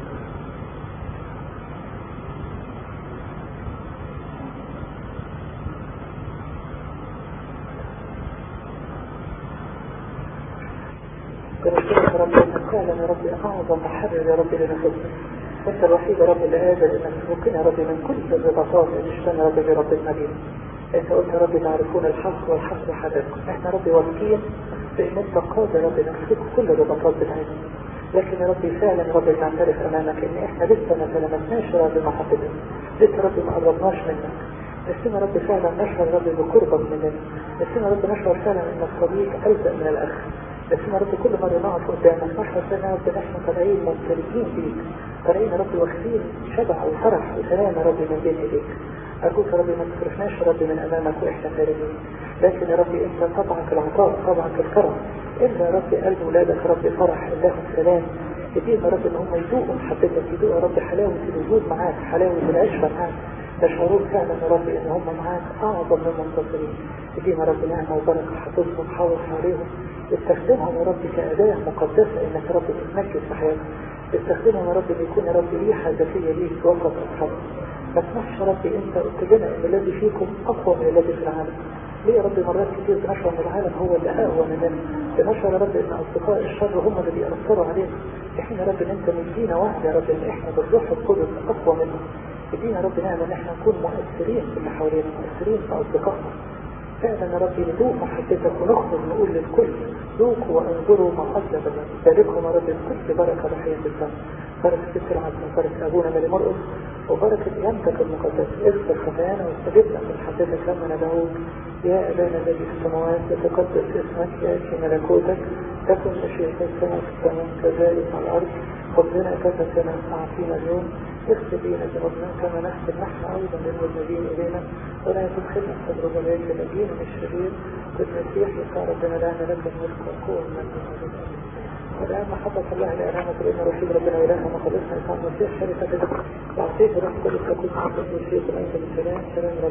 يا رب فعلا يا رب اعظم محرر يا رب لنفسنا انت الوحيد يا رب اللي قادر انك تفكنا يا رب من كل الرباطات اللي اشتنى يا رب برب المدينة انت قلت يا رب تعرفون الحق والحق يحرركم احنا رب واثقين بان انت قادر يا رب انك تفك كل الرباطات بتاعتنا لكن يا ربي فعلا يا رب نعترف امامك ان احنا لسه ما تلمسناش يا رب محبتك لسه يا رب ما قربناش منك نفسنا يا رب فعلا نشعر يا رب بقربك مننا نفسنا يا رب نشعر فعلا انك صديق الزق من الاخ نفسنا يا رب كل مره نقف قدامك نشعر فعلا يا رب ان احنا طالعين ممتلئين بيك طالعين يا رب واخدين شبع وفرح وسلام يا رب من بين ايديك أرجوك يا رب ما تفرحناش يا رب من أمامك وإحنا خارجين لكن يا رب أنت طبعك العطاء طبعك الكرم إلا يا رب قلب ولادك يا رب فرح لهم سلام اديهم يا رب ان هم يذوقوا محبتك يذوقوا يا رب حلاوة الوجود معاك حلاوة العشرة معاك يشعرون فعلا يا رب ان هم معاك اعظم من منتصرين اديهم يا رب نعمة وبركة حفظهم حافظ عليهم استخدمهم يا رب كأداة مقدسة انك يا رب تتمجد في حياتهم استخدمهم يا رب ان يكون يا رب ريحة ذكية ليك وسط اصحابك ما تسمحش يا رب انت قلت لنا ان الذي فيكم اقوى من الذي في العالم ليه يا رب مرات كتير بنشعر ان العالم هو اللي اقوى مننا بنشعر يا رب ان اصدقاء الشر هم اللي بيأثروا علينا احنا يا رب ان انت مدينا وعد يا رب ان احنا بالروح القدس اقوى منهم ادينا يا رب نعمة ان احنا نكون مؤثرين في اللي حوالينا مؤثرين في اصدقائنا فعلا يا رب ندوق محبتك ونخرج نقول للكل ذوقوا وانظروا ما اطيب الله باركهم يا رب بكل بركه بحياه الدم بركه ست العزم بركه ابونا مالي مرقس وبركه قيامتك المقدسه اغفر خطايانا واستجبنا من حبتك لما ندعوك يا ابانا الذي في السماوات يتقدس اسمك ياتي ملكوتك تكن مشيئتك كما في السماء كذلك على الارض خبزنا كفتنا اعطينا اليوم اغفر لنا ذنوبنا كما نغفر نحن ايضا للمذنبين الينا ولا تدخلنا في تجربه ليس نجينا من الشرير بالمسيح يسوع ربنا لنا لك الملك والقوه والمجد والآن محبة الله لأننا كلنا رشيد ربنا وإلهنا مخلصنا يسوع المسيح شركة وعطيه روح كل تكون عبد المسيح الأنت بالسلام سلام